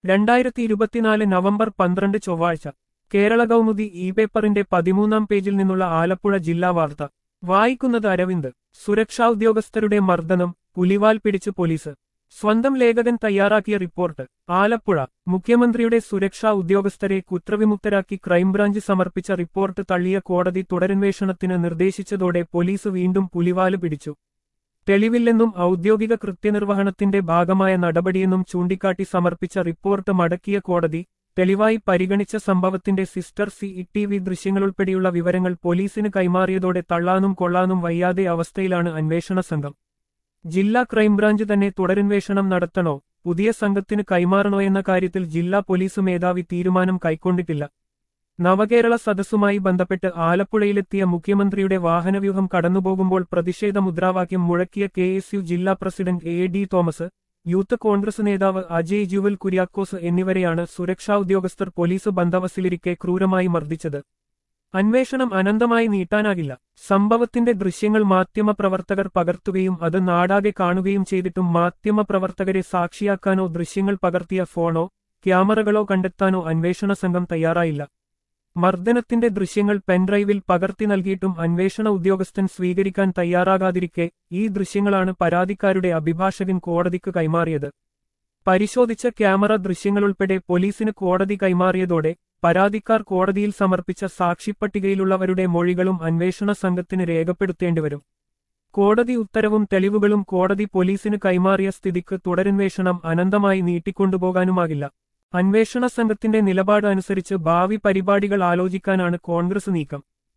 രണ്ടായിരത്തി ഇരുപത്തിനാല് നവംബർ പന്ത്രണ്ട് ചൊവ്വാഴ്ച കേരള കൗമുദി ഇ പേപ്പറിന്റെ പതിമൂന്നാം പേജിൽ നിന്നുള്ള ആലപ്പുഴ ജില്ലാ വാർത്ത വായിക്കുന്നത് അരവിന്ദ് സുരക്ഷാ ഉദ്യോഗസ്ഥരുടെ മർദ്ദനം പുലിവാൽ പിടിച്ച് പോലീസ് സ്വന്തം ലേഖകൻ തയ്യാറാക്കിയ റിപ്പോർട്ട് ആലപ്പുഴ മുഖ്യമന്ത്രിയുടെ സുരക്ഷാ ഉദ്യോഗസ്ഥരെ കുറ്റവിമുക്തരാക്കി ക്രൈംബ്രാഞ്ച് സമർപ്പിച്ച റിപ്പോർട്ട് തള്ളിയ കോടതി തുടരന്വേഷണത്തിന് നിർദ്ദേശിച്ചതോടെ പോലീസ് വീണ്ടും പുലിവാല് പിടിച്ചു തെളിവില്ലെന്നും ഔദ്യോഗിക കൃത്യനിർവഹണത്തിന്റെ ഭാഗമായ നടപടിയെന്നും ചൂണ്ടിക്കാട്ടി സമർപ്പിച്ച റിപ്പോർട്ട് മടക്കിയ കോടതി തെളിവായി പരിഗണിച്ച സംഭവത്തിന്റെ സിസ്റ്റർ സി ടി വി ദൃശ്യങ്ങളുൾപ്പെടെയുള്ള വിവരങ്ങൾ പോലീസിന് കൈമാറിയതോടെ തള്ളാനും കൊള്ളാനും വയ്യാതെ അവസ്ഥയിലാണ് അന്വേഷണ സംഘം ജില്ലാ ക്രൈംബ്രാഞ്ച് തന്നെ തുടരന്വേഷണം നടത്തണോ പുതിയ സംഘത്തിന് കൈമാറണോ എന്ന കാര്യത്തിൽ ജില്ലാ പോലീസ് മേധാവി തീരുമാനം കൈക്കൊണ്ടിട്ടില്ല നവകേരള സദസ്സുമായി ബന്ധപ്പെട്ട് ആലപ്പുഴയിലെത്തിയ മുഖ്യമന്ത്രിയുടെ വാഹനവ്യൂഹം കടന്നുപോകുമ്പോൾ പ്രതിഷേധ മുദ്രാവാക്യം മുഴക്കിയ കെ എസ് യു ജില്ലാ president A D Thomas youth Congress നേതാവ് അജയ് ജുവൽ കുര്യാക്കോസ് എന്നിവരെയാണ് സുരക്ഷാ ഉദ്യോഗസ്ഥർ പോലീസ് ബന്ദവസിലിരിക്കെ ക്രൂരമായി മർദ്ദിച്ചത് അന്വേഷണം അനന്തമായി നീട്ടാനാകില്ല സംഭവത്തിന്റെ ദൃശ്യങ്ങൾ മാധ്യമപ്രവർത്തകർ പകർത്തുകയും അത് നാടാകെ കാണുകയും ചെയ്തിട്ടും മാധ്യമപ്രവർത്തകരെ സാക്ഷിയാക്കാനോ ദൃശ്യങ്ങൾ പകർത്തിയ ഫോണോ ക്യാമറകളോ കണ്ടെത്താനോ അന്വേഷണ സംഘം തയ്യാറായില്ല മർദ്ദനത്തിന്റെ ദൃശ്യങ്ങൾ പെൻഡ്രൈവിൽ പകർത്തി നൽകിയിട്ടും അന്വേഷണ ഉദ്യോഗസ്ഥൻ സ്വീകരിക്കാൻ തയ്യാറാകാതിരിക്കെ ഈ ദൃശ്യങ്ങളാണ് പരാതിക്കാരുടെ അഭിഭാഷകൻ കോടതിക്ക് കൈമാറിയത് പരിശോധിച്ച ക്യാമറ ദൃശ്യങ്ങളുൾപ്പെടെ പോലീസിന് കോടതി കൈമാറിയതോടെ പരാതിക്കാർ കോടതിയിൽ സമർപ്പിച്ച സാക്ഷിപ്പട്ടികയിലുള്ളവരുടെ മൊഴികളും അന്വേഷണ സംഘത്തിന് രേഖപ്പെടുത്തേണ്ടിവരും കോടതി ഉത്തരവും തെളിവുകളും കോടതി പോലീസിന് കൈമാറിയ സ്ഥിതിക്ക് തുടരന്വേഷണം അനന്തമായി നീട്ടിക്കൊണ്ടുപോകാനുമാകില്ല അന്വേഷണ സംഘത്തിന്റെ നിലപാട് അനുസരിച്ച് ഭാവി പരിപാടികൾ ആലോചിക്കാനാണ് കോൺഗ്രസ് നീക്കം